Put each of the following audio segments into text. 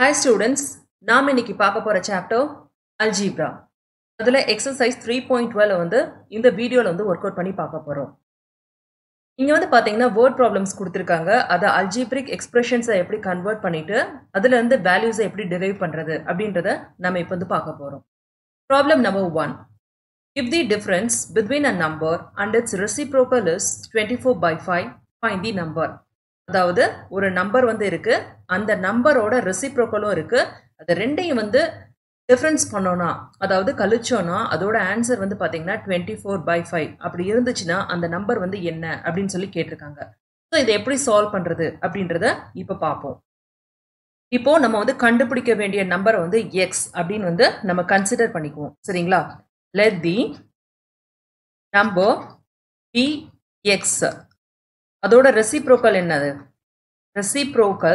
Hi students நாம் இன்னைக்கு பார்க்க போகிற சாப்டர் அல்ஜீப்ரா அதில் எக்ஸசைஸ் த்ரீ பாயிண்ட் டுவெல் வந்து இந்த வீடியோவில் வந்து ஒர்க் அவுட் பண்ணி பார்க்க போகிறோம் இங்கே வந்து பார்த்தீங்கன்னா வேர்ட் ப்ராப்ளம்ஸ் கொடுத்துருக்காங்க அதை அல்ஜீப்ரிக் எக்ஸ்பிரஷன்ஸை எப்படி கன்வெர்ட் பண்ணிட்டு அதுலேருந்து வேல்யூஸை எப்படி டிரைவ் பண்ணுறது அப்படின்றத நம்ம இப்போ வந்து பார்க்க போகிறோம் problem number one If the difference between a number and its reciprocal is 24 by 5, find the number. அதாவது ஒரு நம்பர் வந்து இருக்கு அந்த நம்பரோட ரெசிப்ரோக்கலும் இருக்கு அது ரெண்டையும் வந்து டிஃப்ரென்ஸ் பண்ணோம்னா அதாவது கழிச்சோன்னா அதோட ஆன்சர் வந்து பார்த்தீங்கன்னா டுவெண்ட்டி ஃபோர் பை ஃபைவ் அப்படி இருந்துச்சுன்னா அந்த நம்பர் வந்து என்ன அப்படின்னு சொல்லி கேட்டிருக்காங்க ஸோ இதை எப்படி சால்வ் பண்ணுறது அப்படின்றத இப்போ பார்ப்போம் இப்போ நம்ம வந்து கண்டுபிடிக்க வேண்டிய நம்பரை வந்து எக்ஸ் அப்படின்னு வந்து நம்ம கன்சிடர் பண்ணிக்குவோம் சரிங்களா let the number be x அதோட reciprocal என்னது reciprocal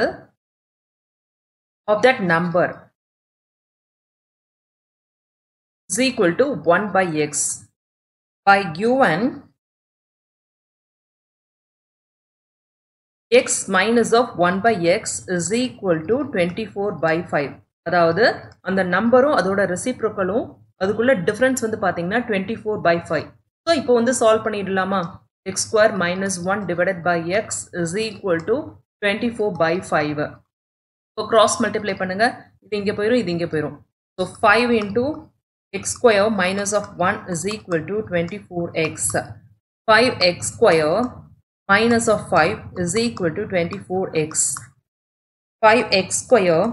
of that number is equal to 1 by x by given x minus of 1 by x is equal to 24 by 5 அதாவது அந்த நம்பரும் அதோட ரெசிப்ரோக்கலும் அதுக்குள்ள டிஃப்ரென்ஸ் வந்து பார்த்தீங்கன்னா twenty four by five so இப்போ வந்து சால்வ் பண்ணிடலாமா x square minus one divided by x is equal to twenty four by five இப்போ கிராஸ் மல்டிப்ளை பண்ணுங்க இது இங்கே போயிடும் இது இங்கே போயிடும் so five into x square minus of one is equal to twenty four x five x square minus of five is equal to twenty four x five x square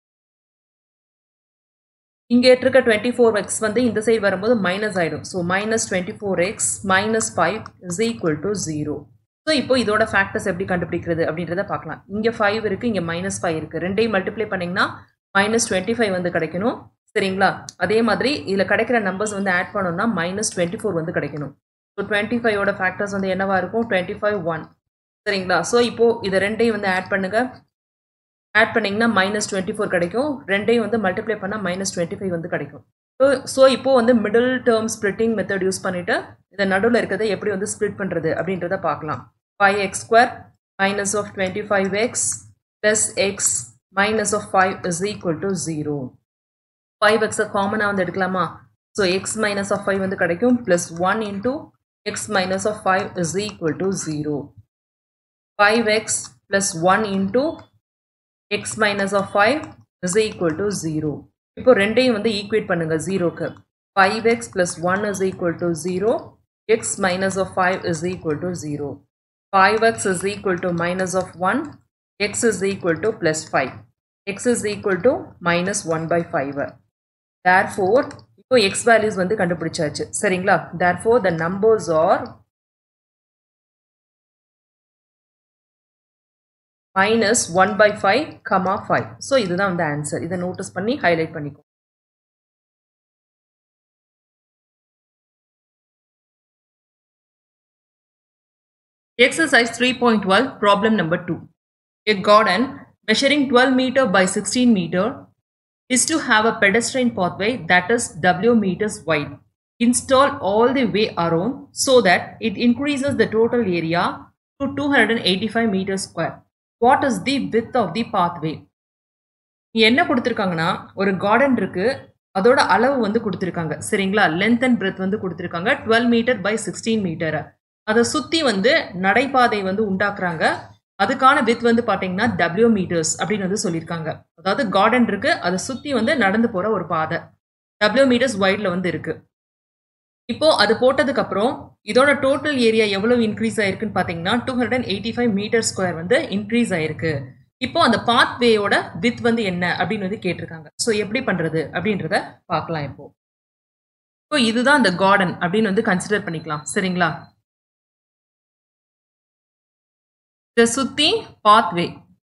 இங்கே இருக்க twenty four X வந்து இந்த side வரும்போது minus ஆகிடும் so minus twenty four x minus five is equal to zero so இப்போ இதோட factors எப்படி கண்டுபிடிக்கிறது அப்படின்றத பார்க்கலாம் இங்கே ஃபைவ் இருக்குது இங்கே மைனஸ் ஃபைவ் இருக்குது ரெண்டையும் மல்டிப்ளை பண்ணிங்கன்னா மைனஸ் டுவெண்ட்டி ஃபைவ் வந்து கிடைக்கணும் சரிங்களா அதே மாதிரி இதில் கிடைக்கிற நம்பர்ஸ் வந்து ஆட் பண்ணோம்னா மைனஸ் டுவெண்ட்டி ஃபோர் வந்து கிடைக்கணும் ஸோ டுவெண்ட்டி ஃபைவோட ஃபேக்டர்ஸ் வந்து என்னவா இருக்கும் டுவெண்ட்டி ஃபைவ் ஒன் சரிங்களா ஸோ இப்போது இதை ரெண்டையும் வந்து ஆட் பண்ணுங்கள் ஆட் பண்ணிங்கன்னா மைனஸ் டுவெண்ட்டி ஃபோர் கிடைக்கும் ரெண்டையும் வந்து மல்டிப்ளை பண்ணால் மைனஸ் டுவெண்ட்டி ஃபைவ் வந்து கிடைக்கும் ஸோ ஸோ இப்போ வந்து middle term splitting method use பண்ணிவிட்டு இதை நடுவில் இருக்கிறத எப்படி வந்து ஸ்ப்ளிட் பண்ணுறது அப்படின்றத பார்க்கலாம் five x square minus of twenty five x plus x minus of five is equal to zero five எக்ஸை காமனாக வந்து எடுக்கலாமா so x minus of five வந்து கிடைக்கும் plus one into x minus of five is equal to zero five x plus one into x minus of five is equal to zero இப்போ ரெண்டையும் வந்து equate பண்ணுங்க ஜீரோக்கு five x plus one is equal to zero x minus of five is equal to zero five x is equal to minus of one x is equal to plus five x is equal to minus one by five therefore இப்போ x values வந்து கண்டுபிடிச்சாச்சு சரிங்களா therefore the numbers are minus one by five comma five so இதுதான் வந்து answer இதை notice பண்ணி highlight பண்ணிக்கோ Exercise 3.12 problem number 2. A garden measuring 12 meter by 16 meter is to have a pedestrian pathway that is W meters wide. Install all the way around so that it increases the total area to 285 meters square. What is the width of the pathway என்ன கொடுத்துருக்காங்கன்னா ஒரு garden இருக்கு அதோட அளவு வந்து கொடுத்துருக்காங்க சரிங்களா length and breadth வந்து கொடுத்துருக்காங்க twelve metre by sixteen metre அதை சுற்றி வந்து நடைபாதை வந்து உண்டாக்குறாங்க அதுக்கான வித் வந்து பார்த்தீங்கன்னா டபிள்யூ மீட்டர்ஸ் அப்படின்னு வந்து சொல்லியிருக்காங்க அதாவது கார்டன் இருக்கு அதை சுற்றி வந்து நடந்து போகிற ஒரு பாதை டபிள்யூ மீட்டர்ஸ் வைடில் வந்து இருக்கு இப்போ அது போட்டதுக்கு அப்புறம் இதோட டோட்டல் ஏரியா எவ்வளவு இன்க்ரீஸ் ஆயிருக்குன்னு பார்த்தீங்கன்னா two hundred and eighty five metre square வந்து இன்க்ரீஸ் ஆயிருக்கு இப்போ அந்த பாத் வேயோட வித் வந்து என்ன அப்படின்னு வந்து கேட்டிருக்காங்க ஸோ எப்படி பண்றது அப்படின்றத பார்க்கலாம் இப்போ இப்போ இதுதான் அந்த கார்டன் அப்படின்னு வந்து கன்சிடர் பண்ணிக்கலாம் சரிங்களா இதை சுத்தி பாத்வே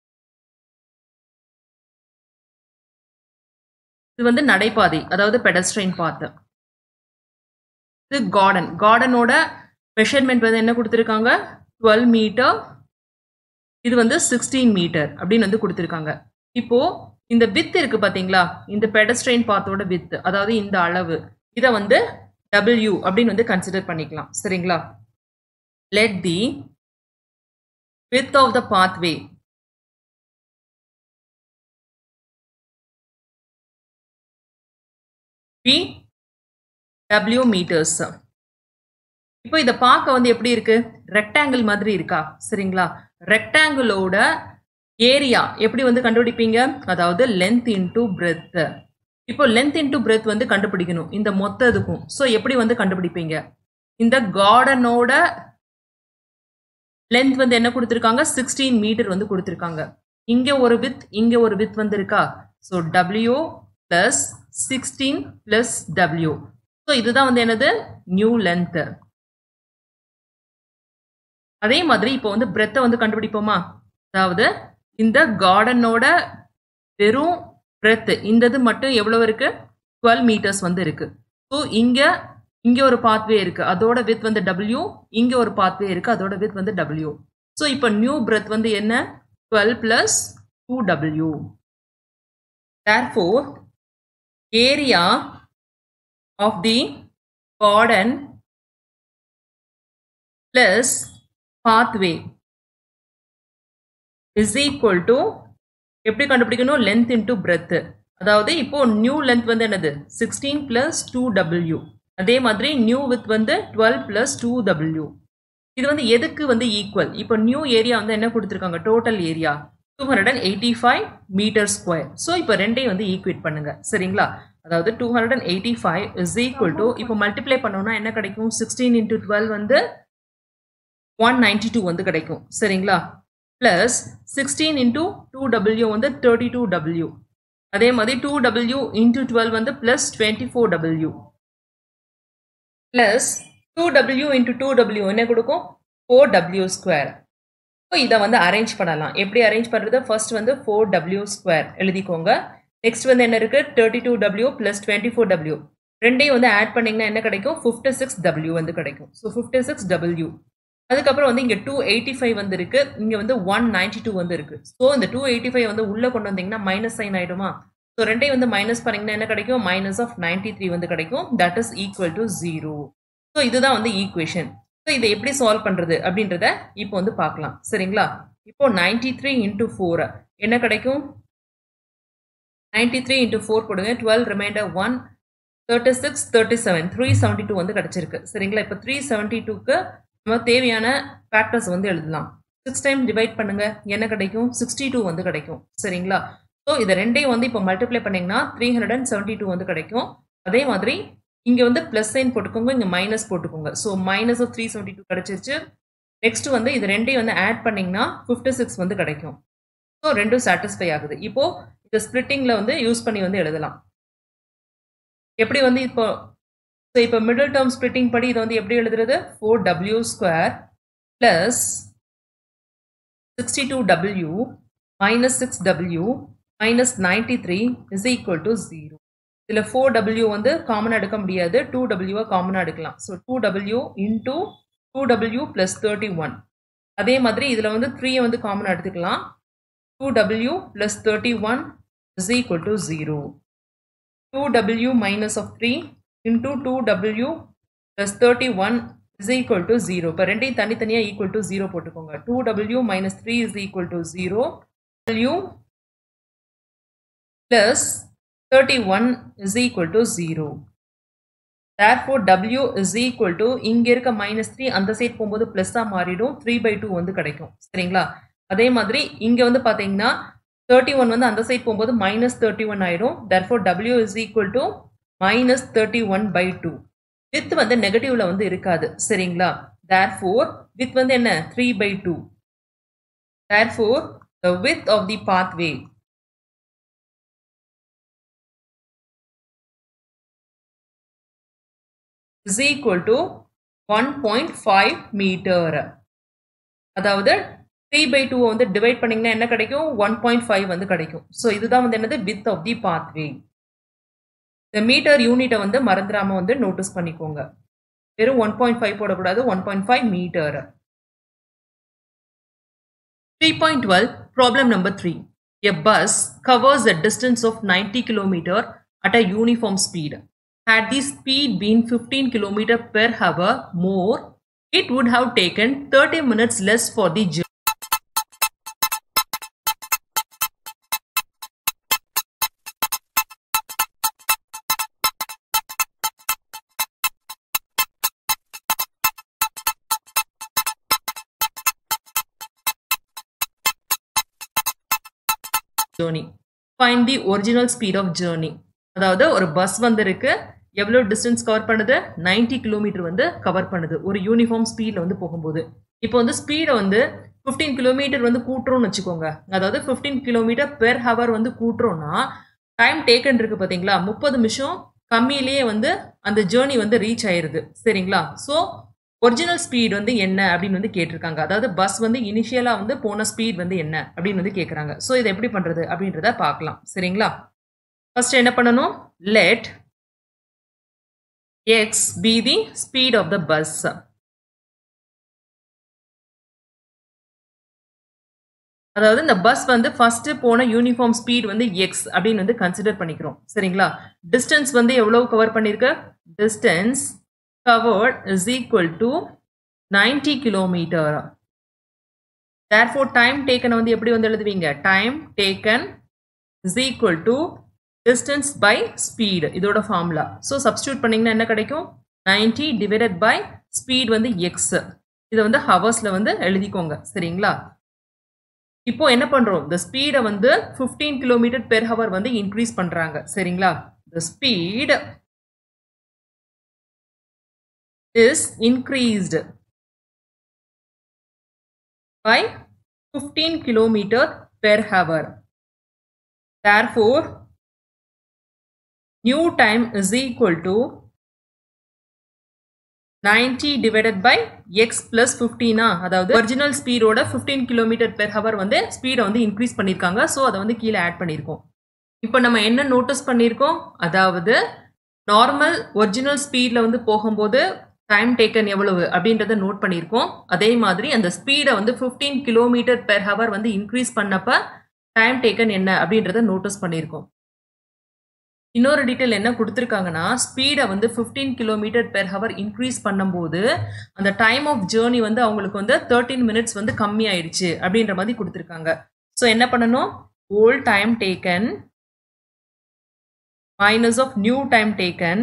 இது வந்து நடைபாதை அதாவது பெடஸ்ட்ரைன் பாத்து இது கார்டன் கார்டனோட மெஷர்மெண்ட் வந்து என்ன கொடுத்துருக்காங்க டுவெல் மீட்டர் இது வந்து சிக்ஸ்டீன் மீட்டர் அப்படின்னு வந்து கொடுத்துருக்காங்க இப்போ இந்த வித் இருக்கு பார்த்தீங்களா இந்த பெடஸ்ட்ரெயின் பாத்தோட வித் அதாவது இந்த அளவு இதை வந்து டபிள்யூ அப்படின்னு வந்து கன்சிடர் பண்ணிக்கலாம் சரிங்களா let the width of the pathway be டபிள்யூ மீட்டர்ஸ் இப்போ இதை பார்க்க வந்து எப்படி இருக்கு ரெக்டாங்கிள் மாதிரி இருக்கா சரிங்களா ரெக்டாங்கிளோட ஏரியா எப்படி வந்து கண்டுபிடிப்பீங்க அதாவது லென்த் இன்டூ பிரெத் இப்போ லென்த் இன்டூ பிரெத் வந்து கண்டுபிடிக்கணும் இந்த மொத்த இதுக்கும் ஸோ எப்படி வந்து கண்டுபிடிப்பீங்க இந்த கார்டனோட லென்த் வந்து என்ன கொடுத்துருக்காங்க சிக்ஸ்டீன் மீட்டர் வந்து கொடுத்துருக்காங்க இங்க ஒரு வித் இங்க ஒரு வித் வந்து இருக்கா so W plus sixteen plus W so இதுதான் வந்து என்னது நியூ லென்த் அதே மாதிரி இப்போ வந்து பிரெத்தை வந்து கண்டுபிடிப்போமா அதாவது இந்த கார்டனோட வெறும் பிரெத் இந்த இது மட்டும் எவ்வளவு இருக்கு டுவெல் மீட்டர்ஸ் வந்து இருக்கு ஸோ இங்க இங்க ஒரு பாத்வே இருக்கு அதோட வித் வந்து டபிள்யூ இங்க ஒரு பாத்வே இருக்கு அதோட வித் வந்து டபிள்யூ ஸோ இப்போ நியூ பிரெத் வந்து என்ன டுவெல் பிளஸ் டூ டபிள்யூ therefore area of the garden plus pathway is equal to எப்படி கண்டுபிடிக்கணும் லென்த் இன்டூ பிரெத் அதாவது இப்போ நியூ லென்த் வந்து என்னது சிக்ஸ்டீன் பிளஸ் டூ டபிள்யூ அதே மாதிரி நியூ வித் வந்து டுவெல் பிளஸ் டூ டபிள்யூ இது வந்து எதுக்கு வந்து ஈக்குவல் இப்போ நியூ ஏரியா வந்து என்ன கொடுத்துருக்காங்க total area two hundred and eighty five metre square so இப்போ ரெண்டையும் வந்து ஈக்குவேட் பண்ணுங்க சரிங்களா அதாவது two hundred and eighty five is equal to இப்போ மல்டிப்ளை பண்ணோம்னா என்ன கிடைக்கும் சிக்ஸ்டீன் இன்டூ டுவெல் வந்து ஒன் நைன்டி டூ வந்து கிடைக்கும் சரிங்களா plus sixteen into two W வந்து தேர்ட்டி டூ டபிள்யூ அதே மாதிரி டூ டபிள்யூ இன்டூ டுவெல் வந்து plus twenty four W plus two W into two W என்ன கொடுக்கும் ஃபோர் டபிள்யூ ஸ்கொயர் ஸோ இதை வந்து அரேஞ்ச் பண்ணலாம் எப்படி அரேஞ்ச் பண்ணுறது ஃபர்ஸ்ட் வந்து ஃபோர் டபிள்யூ ஸ்கொயர் எழுதிக்கோங்க நெக்ஸ்ட் வந்து என்ன இருக்குது thirty two W plus twenty four W ரெண்டையும் வந்து ஆட் பண்ணிங்கன்னா என்ன கிடைக்கும் ஃபிஃப்டி சிக்ஸ் டபிள்யூ வந்து கிடைக்கும் ஸோ ஃபிஃப்டி சிக்ஸ் டபிள்யூ அதுக்கப்புறம் வந்து இங்கே டூ எயிட்டி ஃபைவ் வந்து இருக்கு இங்கே வந்து ஒன் நைன்டி டூ வந்து இருக்கு ஸோ இந்த டூ எயிட்டி ஃபைவ் வந்து உள்ளே கொண்டு வந்தீங்கன்னா மைனஸ் சைன் ஆயிடுமா ஸோ ரெண்டையும் வந்து மைனஸ் பண்ணிங்கன்னா என்ன கிடைக்கும் மைனஸ் ஆஃப் நைன்டி த்ரீ வந்து கிடைக்கும் that is equal to zero so இதுதான் வந்து ஈக்குவேஷன் ஸோ இதை எப்படி சால்வ் பண்ணுறது அப்படின்றத இப்போ வந்து பார்க்கலாம் சரிங்களா இப்போ நைன்டி த்ரீ இன்டூ ஃபோர் என்ன கிடைக்கும் நைன்டி த்ரீ இன்டூ ஃபோர் போடுங்க twelve reminder one thirty six thirty seven three seventy two வந்து கிடச்சிருக்கு சரிங்களா இப்போ த்ரீ செவன்ட்டி டூக்கு நம்ம தேவையான ஃபேக்டர்ஸ் வந்து எழுதலாம் சிக்ஸ் டைம் டிவைட் பண்ணுங்க என்ன கிடைக்கும் சிக்ஸ்டி டூ வந்து கிடைக்கும் சரிங்களா ஸோ இதை ரெண்டையும் வந்து இப்போ மல்டிப்ளை பண்ணிங்கன்னா three hundred and seventy two வந்து கிடைக்கும் அதே மாதிரி இங்கே வந்து ப்ளஸ் சைன் போட்டுக்கோங்க இங்கே மைனஸ் போட்டுக்கோங்க so minus of three seventy two கிடச்சிருச்சு நெக்ஸ்ட் வந்து இது ரெண்டையும் வந்து ஆட் பண்ணிங்கன்னா ஃபிஃப்டி சிக்ஸ் வந்து கிடைக்கும் ஸோ ரெண்டும் சாட்டிஸ்ஃபை ஆகுது இப்போது இந்த ஸ்பிளிட்டிங்கில் வந்து யூஸ் பண்ணி வந்து எழுதலாம் எப்படி வந்து இப்போ ஸோ இப்போ மிடில் டேர்ம் ஸ்பிளிட்டிங் படி இதை வந்து எப்படி எழுதுறது four W square plus sixty two W minus six W minus ninety three is equal to zero இதில் ஃபோர் டபிள்யூ வந்து காமனாக எடுக்க முடியாது டூ டபிள்யூவை காமனாக எடுக்கலாம் so two W into two W plus thirty one அதே மாதிரி இதில் வந்து த்ரீயை வந்து காமனாக எடுத்துக்கலாம் two W plus thirty one is equal to zero two W minus of three into two W plus thirty one is equal to zero இப்போ ரெண்டையும் தனித்தனியாக ஈக்குவல் டு ஜீரோ போட்டுக்கோங்க two W minus three is equal to zero W plus thirty one is equal to zero therefore டபிள்யூ is equal to இங்கே இருக்க minus three அந்த side போகும்போது ப்ளஸ்ஸாக மாறிடும் த்ரீ பை டூ வந்து கிடைக்கும் சரிங்களா அதே மாதிரி இங்கே வந்து பார்த்தீங்கன்னா தேர்ட்டி ஒன் வந்து அந்த சைட் போகும்போது மைனஸ் தேர்ட்டி ஒன் ஆயிடும் தேர்ஃபோர் டபிள்யூ is equal to minus thirty one by two width வந்து நெகட்டிவ்ல வந்து இருக்காது சரிங்களா தேர்ஃபோர் வித் வந்து என்ன three by two therefore the width of the pathway is equal to 1.5 metre அதாவது த்ரீ பை டூ வந்து டிவைட் பண்ணிங்கன்னா என்ன கிடைக்கும் ஒன் பாயிண்ட் ஃபைவ் வந்து கிடைக்கும் ஸோ இதுதான் வந்து என்னது வித் ஆஃப் தி பாத்வே இந்த மீட்டர் யூனிட்டை வந்து மறந்துடாம வந்து நோட்டீஸ் பண்ணிக்கோங்க வெறும் ஒன் பாயிண்ட் ஃபைவ் போடக்கூடாது one point five metre three point twelve problem number three a bus covers a distance of 90 kilometer at a uniform speed. Had the speed been 15 km per hour more, it would have taken 30 minutes less for the journey. Journey find the original speed of journey அதாவது ஒரு bus வந்து இருக்கு எவ்வளோ distance cover பண்ணுது 90 kilometre வந்து cover பண்ணுது ஒரு uniform ஸ்பீடில் வந்து போகும்போது இப்போ வந்து ஸ்பீடை வந்து 15 கிலோமீட்டர் வந்து கூட்டுறோம்னு வச்சுக்கோங்க அதாவது 15 கிலோமீட்டர் பெர் ஹவர் வந்து கூட்டுறோம்னா டைம் டேக்கன் இருக்கு பார்த்தீங்களா முப்பது நிமிஷம் கம்மியிலேயே வந்து அந்த ஜேர்னி வந்து ரீச் ஆயிருது சரிங்களா ஸோ ஒரிஜினல் ஸ்பீட் வந்து என்ன அப்படின்னு வந்து கேட்டிருக்காங்க அதாவது பஸ் வந்து இனிஷியலாக வந்து போன ஸ்பீட் வந்து என்ன அப்படின்னு வந்து கேட்குறாங்க ஸோ இதை எப்படி பண்ணுறது அப்படின்றத பார்க்கலாம் சரிங்களா ஃபர்ஸ்ட் என்ன பண்ணணும் let x be the speed of the bus அதாவது இந்த பஸ் வந்து ஃபர்ஸ்ட் போன யூனிஃபார்ம் ஸ்பீட் வந்து எக்ஸ் அப்படின்னு வந்து கன்சிடர் பண்ணிக்கிறோம் சரிங்களா டிஸ்டன்ஸ் வந்து எவ்வளவு கவர் பண்ணிருக்கு distance covered is equal to ninety kilometre therefore time taken வந்து எப்படி வந்து எழுதுவீங்க time taken is equal to distance by speed இதோட ஃபார்முலா ஸோ சப்ஸ்டியூட் பண்ணிங்கன்னா என்ன கிடைக்கும் நைன்டி டிவைடட் பை ஸ்பீட் வந்து எக்ஸ் இதை வந்து ஹவர்ஸில் வந்து எழுதிக்கோங்க சரிங்களா இப்போ என்ன பண்றோம் இந்த ஸ்பீடை வந்து 15 கிலோமீட்டர் பெர் ஹவர் வந்து இன்க்ரீஸ் பண்றாங்க சரிங்களா the speed is increased by 15 kilometer per hour therefore new time is equal to 90 divided by x plus 15 ஆ அதாவது ஒரிஜினல் ஸ்பீடோட 15 கிலோமீட்டர் பெர் ஹவர் வந்து ஸ்பீடை வந்து இன்க்ரீஸ் பண்ணியிருக்காங்க ஸோ அதை வந்து கீழே ஆட் பண்ணியிருக்கோம் இப்போ நம்ம என்ன நோட்டீஸ் பண்ணியிருக்கோம் அதாவது நார்மல் ஒரிஜினல் ஸ்பீடில் வந்து போகும்போது டைம் டேக்கன் எவ்வளவு அப்படின்றத நோட் பண்ணியிருக்கோம் அதே மாதிரி அந்த ஸ்பீடை வந்து 15 கிலோமீட்டர் பெர் ஹவர் வந்து இன்க்ரீஸ் பண்ணப்ப டைம் டேக்கன் என்ன அப்படின்றத நோட்டீஸ் பண்ணியிருக்கோம் இன்னொரு டீட்டெயில் என்ன கொடுத்துருக்காங்கன்னா ஸ்பீடை வந்து 15 கிலோமீட்டர் பெர் ஹவர் இன்க்ரீஸ் பண்ணும்போது அந்த டைம் ஆஃப் ஜேர்னி வந்து அவங்களுக்கு வந்து தேர்ட்டீன் மினிட்ஸ் வந்து கம்மி ஆயிடுச்சு அப்படின்ற மாதிரி கொடுத்துருக்காங்க ஸோ என்ன பண்ணணும் old time taken minus of new time taken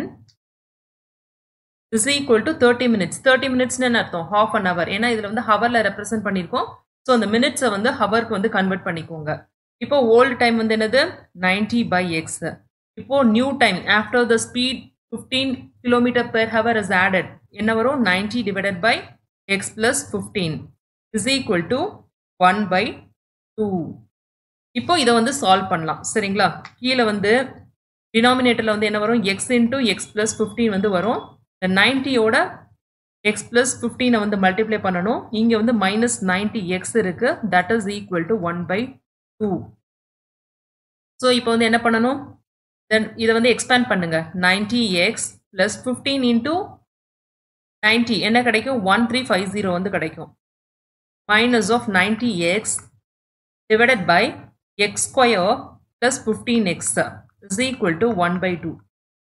is equal to thirty minutes thirty மினிட்ஸ்னு என்ன அர்த்தம் ஹாஃப் அன் ஹவர் ஏன்னா இதில் வந்து ஹவரில் ரெப்ரசென்ட் பண்ணியிருக்கோம் ஸோ அந்த மினிட்ஸை வந்து ஹவருக்கு வந்து கன்வெர்ட் பண்ணிக்கோங்க இப்போ ஓல்டு டைம் வந்து என்னது நைன்டி பை எக்ஸ் இப்போ new time after the speed fifteen kilometre per hour is added என்ன வரும் ninety divided by x plus fifteen is equal to one by two இப்போ இதை வந்து சால்வ் பண்ணலாம் சரிங்களா கீழே வந்து டினாமினேட்டரில் வந்து என்ன வரும் x into x plus fifteen வந்து வரும் இந்த நைன்ட்டியோட எக்ஸ் ப்ளஸ் ஃபிஃப்டீனை வந்து மல்டிப்ளை பண்ணணும் இங்கே வந்து மைனஸ் நைன்ட்டி எக்ஸ் இருக்குது that is equal to one by two so இப்போ வந்து என்ன பண்ணணும் தென் இதை வந்து எக்ஸ்பேண்ட் பண்ணுங்க ninety x plus fifteen into ninety என்ன கிடைக்கும் ஒன் த்ரீ ஃபைவ் ஜீரோ வந்து கிடைக்கும் minus of ninety x divided by x square plus fifteen x is equal to one by two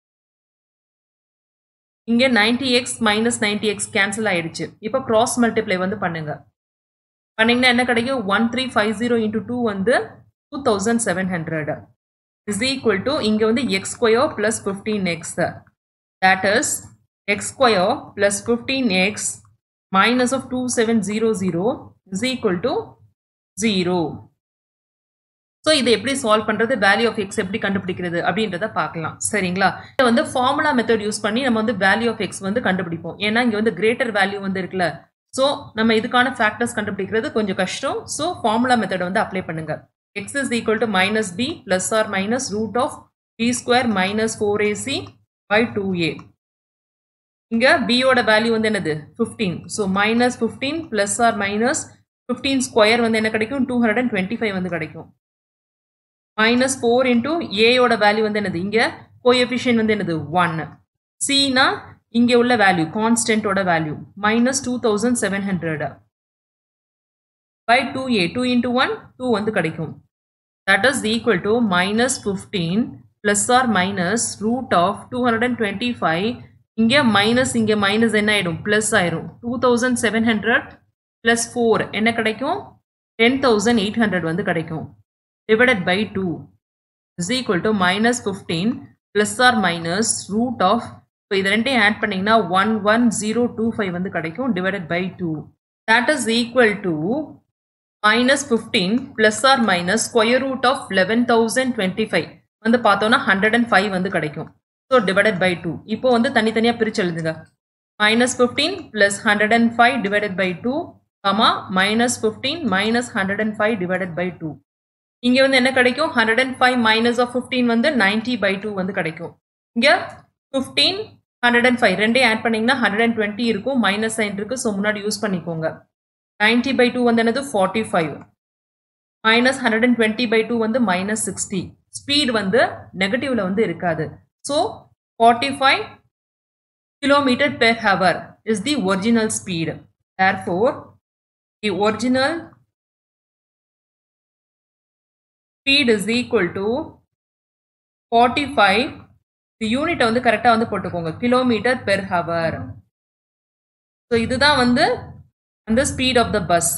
இங்கே ninety x minus ninety x cancel ஆயிடுச்சு இப்போ cross multiply வந்து பண்ணுங்க பண்ணிங்கன்னா என்ன கிடைக்கும் one three five zero into two வந்து two thousand seven hundred is equal to இங்கே வந்து x square plus fifteen x that is x square plus fifteen x minus of two seven zero zero is equal to zero so இதை எப்படி solve பண்ணுறது value of X எப்படி கண்டுபிடிக்கிறது அப்படின்றத பார்க்கலாம் சரிங்களா இதை வந்து ஃபார்முலா மெத்தட் யூஸ் பண்ணி நம்ம வந்து வேல்யூ ஆஃப் எக்ஸ் வந்து கண்டுபிடிப்போம் ஏன்னா இங்கே வந்து கிரேட்டர் வேல்யூ வந்து இருக்குல்ல ஸோ நம்ம இதுக்கான ஃபேக்டர்ஸ் கண்டுபிடிக்கிறது கொஞ்சம் கஷ்டம் ஸோ ஃபார்முலா மெத்தட் வந்து அப்ளை பண்ணுங்க x is equal to minus b plus or minus root of b square minus four ac by two a இங்கே பியோட வேல்யூ வந்து என்னது fifteen so minus fifteen plus or minus fifteen square வந்து என்ன கிடைக்கும் two hundred and twenty five வந்து கிடைக்கும் minus four into ஏயோட வேல்யூ வந்து என்னது இங்கே கோஎஃபிஷியன் வந்து என்னது ஒன் சினா இங்கே உள்ள வேல்யூ கான்ஸ்டன்டோட value minus two thousand seven hundred by two a two into one two வந்து கிடைக்கும் that is equal to minus fifteen plus or minus root of two hundred and twenty five இங்கே minus இங்கே minus என்ன ஆயிடும் plus ஆயிரும் two thousand seven hundred plus four என்ன கிடைக்கும் ten thousand eight hundred வந்து கிடைக்கும் divided by 2 is equal to minus 15 plus or minus root of இப்போ இது ரெண்டையும் ஆட் பண்ணிங்கன்னா one one zero two five வந்து கிடைக்கும் divided by two that is equal to minus fifteen plus or minus square root of eleven thousand twenty five வந்து பார்த்தோன்னா hundred and five வந்து கிடைக்கும் ஸோ டிவைடட் பை டூ இப்போ வந்து தனித்தனியாக பிரித்து எழுதுங்க minus fifteen plus hundred and five divided by two comma minus fifteen minus hundred and five divided by two இங்கே வந்து என்ன கிடைக்கும் hundred and five minus of fifteen வந்து நைன்டி பை டூ வந்து கிடைக்கும் இங்கே ஃபிஃப்டீன் ஹண்ட்ரட் அண்ட் ஃபைவ் ரெண்டே add பண்ணிங்கன்னா ஹண்ட்ரட் அண்ட் டுவெண்ட்டி இருக்கும் மைனஸ் சைன் இருக்குது ஸோ முன்னாடி யூஸ் பண்ணிக்கோங்க நைன்டி பை டூ வந்து என்னது forty five minus hundred and twenty by two வந்து மைனஸ் சிக்ஸ்டி ஸ்பீட் வந்து நெகட்டிவ்ல வந்து இருக்காது so forty five kilometre per hour is the original speed therefore the original speed is equal to 45 இந்த யூனிட்டை வந்து கரெக்டாக வந்து போட்டுக்கோங்க கிலோமீட்டர் பெர் ஹவர் ஸோ இதுதான் வந்து அந்த speed of the bus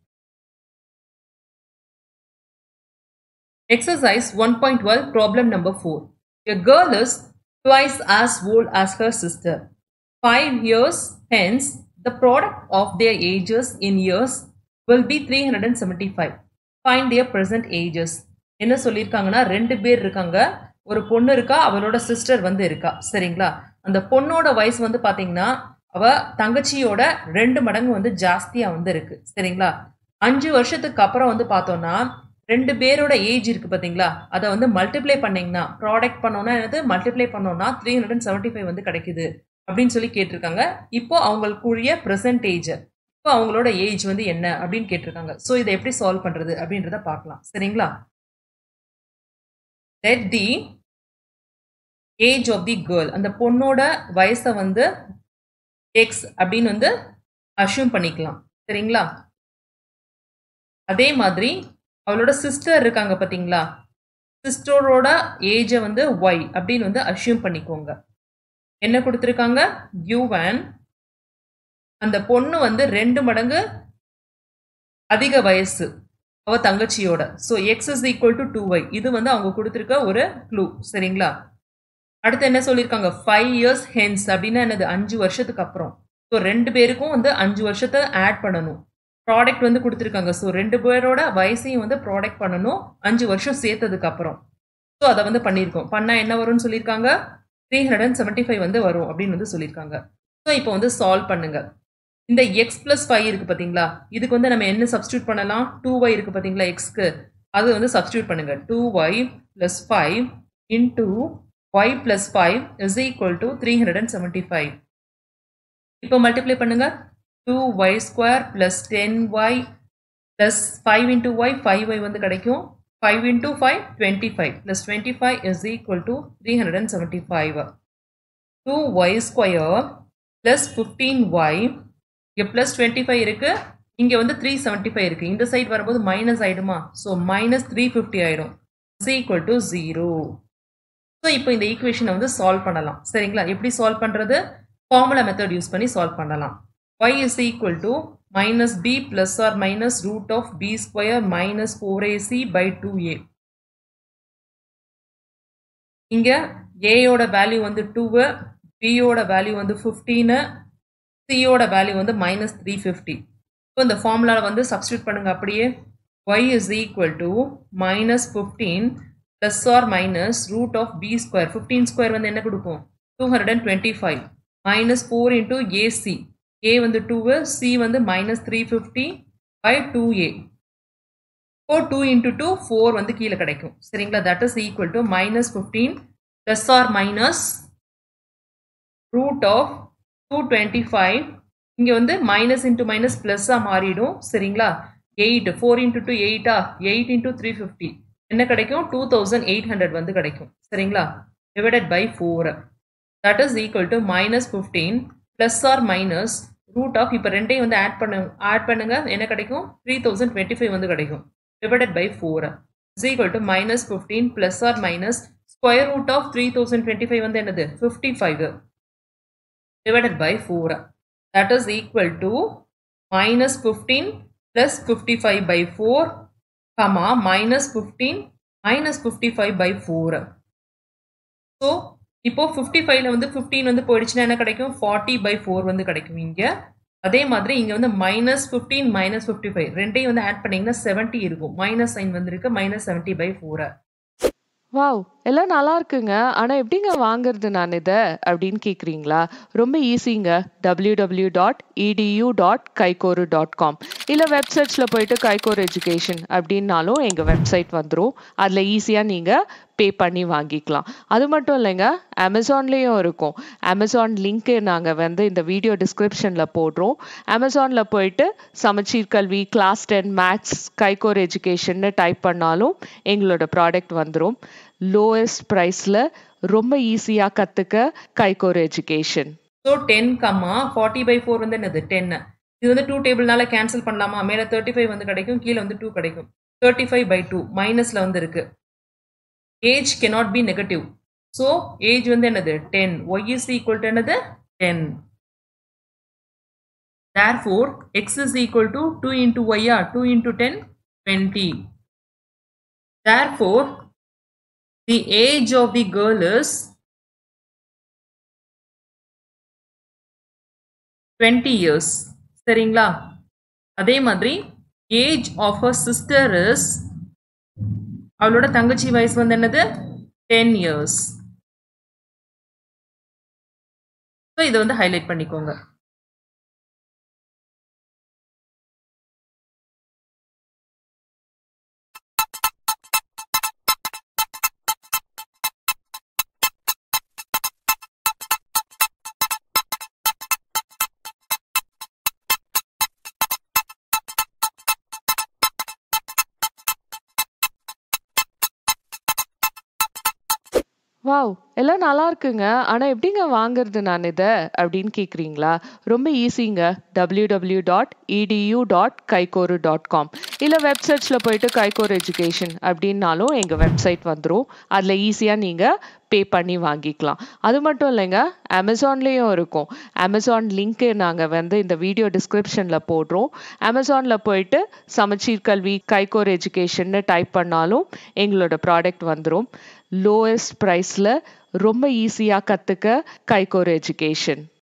exercise one point twelve problem number four a girl is twice as old as her sister five years hence the product of their ages in years will be three hundred and seventy five find their present ages என்ன சொல்லியிருக்காங்கன்னா ரெண்டு பேர் இருக்காங்க ஒரு பொண்ணு இருக்கா அவளோட sister வந்து இருக்கா சரிங்களா அந்த பொண்ணோட வயசு வந்து பார்த்தீங்கன்னா அவ தங்கச்சியோட ரெண்டு மடங்கு வந்து ஜாஸ்தியா வந்து இருக்கு சரிங்களா அஞ்சு வருஷத்துக்கு அப்புறம் வந்து பார்த்தோம்னா ரெண்டு பேரோட ஏஜ் இருக்கு பார்த்தீங்களா அதை வந்து மல்டிப்ளை பண்ணீங்கன்னா ப்ராடக்ட் பண்ணோம்னா என்னது மல்டிப்ளை பண்ணோம்னா three hundred and seventy five வந்து கிடைக்குது அப்படின்னு சொல்லி கேட்டிருக்காங்க இப்போ அவங்களுக்குரிய ப்ரெசன்ட் ஏஜ் இப்போ அவங்களோட ஏஜ் வந்து என்ன அப்படின்னு கேட்டிருக்காங்க ஸோ இதை எப்படி சால்வ் பண்றது அப்படின்றத பார்க்கலாம் சரிங்களா let the age of the girl அந்த பொண்ணோட வயசை வந்து எக்ஸ் அப்படின்னு வந்து அஷ்யூம் பண்ணிக்கலாம் சரிங்களா அதே மாதிரி அவளோட சிஸ்டர் இருக்காங்க பார்த்தீங்களா சிஸ்டரோட ஏஜை வந்து ஒய் அப்படின்னு வந்து அஷ்யூம் பண்ணிக்கோங்க என்ன கொடுத்துருக்காங்க யூவன் அந்த பொண்ணு வந்து ரெண்டு மடங்கு அதிக வயசு அவ தங்கச்சியோட so x is equal to two y இது வந்து அவங்க கொடுத்துருக்க ஒரு க்ளூ சரிங்களா அடுத்து என்ன சொல்லியிருக்காங்க ஃபைவ் இயர்ஸ் ஹென்ஸ் அப்படின்னா என்னது அஞ்சு வருஷத்துக்கு அப்புறம் ஸோ ரெண்டு பேருக்கும் வந்து அஞ்சு வருஷத்தை ஆட் பண்ணணும் ப்ராடக்ட் வந்து கொடுத்துருக்காங்க ஸோ ரெண்டு பேரோட வயசையும் வந்து ப்ராடக்ட் பண்ணணும் அஞ்சு வருஷம் சேர்த்ததுக்கு அப்புறம் ஸோ அதை வந்து பண்ணியிருக்கோம் பண்ணால் என்ன வரும்னு சொல்லியிருக்காங்க three hundred and seventy five வந்து வரும் அப்படின்னு வந்து சொல்லியிருக்காங்க ஸோ இப்போ வந்து சால்வ் பண்ணுங்க இந்த எக்ஸ் பிளஸ் ஃபைவ் இருக்கு பார்த்தீங்களா இதுக்கு வந்து நம்ம என்ன சப்ஸ்டியூட் பண்ணலாம் டூ ஒய் இருக்கு பார்த்தீங்களா எக்ஸ்க்கு அது வந்து சப்ஸ்டியூட் பண்ணுங்க two y plus five into y plus five is equal to three hundred and seventy five இப்போ மல்டிப்ளை பண்ணுங்க two y square plus ten y plus five into y five y வந்து கிடைக்கும் five into five twenty five plus twenty five is equal to three hundred and seventy five two y square plus fifteen y இங்கே plus twenty five இருக்குது இங்கே வந்து three seventy five இருக்குது இந்த side வரும்போது minus ஆகிடுமா ஸோ மைனஸ் த்ரீ ஃபிஃப்டி ஆகிடும் is equal to zero so இப்போ இந்த ஈக்குவேஷனை வந்து சால்வ் பண்ணலாம் சரிங்களா எப்படி சால்வ் பண்ணுறது ஃபார்முலா மெத்தட் யூஸ் பண்ணி சால்வ் பண்ணலாம் y is equal to minus b plus or minus root of b square minus four ac by two a இங்கே ஏயோட வேல்யூ வந்து டூவு பியோட வேல்யூ வந்து ஃபிஃப்டீனு சியோட வேல்யூ வந்து மைனஸ் த்ரீ ஃபிஃப்டி இப்போ இந்த ஃபார்முலாவில் வந்து சப்ஸ்டியூட் பண்ணுங்க அப்படியே y is equal to minus fifteen plus or minus root of b square fifteen square வந்து என்ன கொடுக்கும் two hundred and twenty five minus four into ac a வந்து டூவு சி வந்து minus three fifty by two a four two into two four வந்து கீழே கிடைக்கும் சரிங்களா that is equal to minus fifteen plus or minus root of two twenty five இங்கே வந்து minus into minus ப்ளஸ்ஸாக மாறிடும் சரிங்களா எயிட் ஃபோர் இன்ட்டு டூ எயிட்டா எயிட் இன்ட்டு த்ரீ ஃபிஃப்டி என்ன கிடைக்கும் டூ தௌசண்ட் எயிட் ஹண்ட்ரட் வந்து கிடைக்கும் சரிங்களா divided by four that is equal to minus fifteen plus or minus root of இப்போ ரெண்டையும் வந்து ஆட் பண்ணு ஆட் பண்ணுங்க என்ன கிடைக்கும் த்ரீ தௌசண்ட் டுவெண்ட்டி ஃபைவ் வந்து கிடைக்கும் divided by four is equal to minus fifteen plus or minus square root of three thousand twenty five வந்து என்னது fifty five divided by 4 that is equal to minus 15 plus 55 by 4 comma minus 15 minus 55 by 4 so இப்போ 55ல வந்து 15 வந்து போயிடுச்சுன்னா என்ன கிடைக்கும் 40 by 4 வந்து கிடைக்கும் இங்க அதே மாதிரி இங்கே வந்து minus fifteen minus fifty five ரெண்டையும் வந்து ஆட் பண்ணிங்கன்னா செவன்ட்டி இருக்கும் மைனஸ் சைன் வந்திருக்கு மைனஸ் செவன்ட்டி பை ஃபோரை வாவ் எல்லாம் நல்லா இருக்குங்க ஆனால் எப்படிங்க வாங்குறது நான் இதை அப்படின்னு கேட்குறீங்களா ரொம்ப ஈஸிங்க W W dot edu dot கைகோரு dot com இல்லை வெப்சைட்ஸில் போயிட்டு கைகோர் எஜுகேஷன் அப்படின்னாலும் எங்கள் வெப்சைட் வந்துடும் அதில் ஈஸியாக நீங்கள் பே பண்ணி வாங்கிக்கலாம் அது மட்டும் இல்லைங்க அமேசான்லேயும் இருக்கும் அமேசான் லிங்க்கு நாங்கள் வந்து இந்த வீடியோ டிஸ்கிரிப்ஷனில் போடுறோம் அமேசானில் போயிட்டு Samacheer Kalvi class ten maths Kaikor எஜுகேஷன்னு டைப் பண்ணாலும் எங்களோட ப்ராடக்ட் வந்துடும் லோவஸ்ட் ப்ரைஸில் ரொம்ப ஈஸியாக கற்றுக்க Kaikor education so ten comma forty by four வந்து என்னது டென்னு இது வந்து டூ டேபிள்னால கேன்சல் பண்ணலாமா மேலே தேர்ட்டி ஃபைவ் வந்து கிடைக்கும் கீழே வந்து டூ கிடைக்கும் தேர்ட்டி ஃபைவ் பை டூ மைனஸில் வந்து இருக்கு age cannot be negative so age வந்து என்னது ten y is equal to என்னது ten therefore x is equal to 2 into y are 2 into 10 20 therefore the age of the girl is 20 years சரிங்களா அதே மாதிரி age of a sister is அவளோட தங்கச்சி வயசு வந்து என்னது டென் இயர்ஸ் ஸோ இதை வந்து ஹைலைட் பண்ணிக்கோங்க வாவ் எல்லாம் நல்லா இருக்குங்க ஆனால் எப்படிங்க வாங்குறது நான் இதை அப்படின்னு கேட்குறீங்களா ரொம்ப ஈஸிங்க W W dot edu dot கைகோரு dot com இல்லை வெப்சைட்ஸில் போயிட்டு கைகோர் எஜுகேஷன் அப்படின்னாலும் எங்கள் வெப்சைட் வந்துடும் அதில் ஈஸியாக நீங்கள் பே பண்ணி வாங்கிக்கலாம் அது மட்டும் இல்லைங்க அமேசான்லேயும் இருக்கும் அமேசான் லிங்க்கு நாங்கள் வந்து இந்த வீடியோ டிஸ்கிரிப்ஷனில் போடுறோம் அமேசானில் போயிட்டு சமச்சீர் கல்வி கைகோர் எஜுகேஷன்னு டைப் பண்ணாலும் எங்களோட ப்ராடக்ட் வந்துடும் லோவஸ்ட் ப்ரைஸில் ரொம்ப ஈஸியாக கற்றுக்க கைகோர் எஜுகேஷன்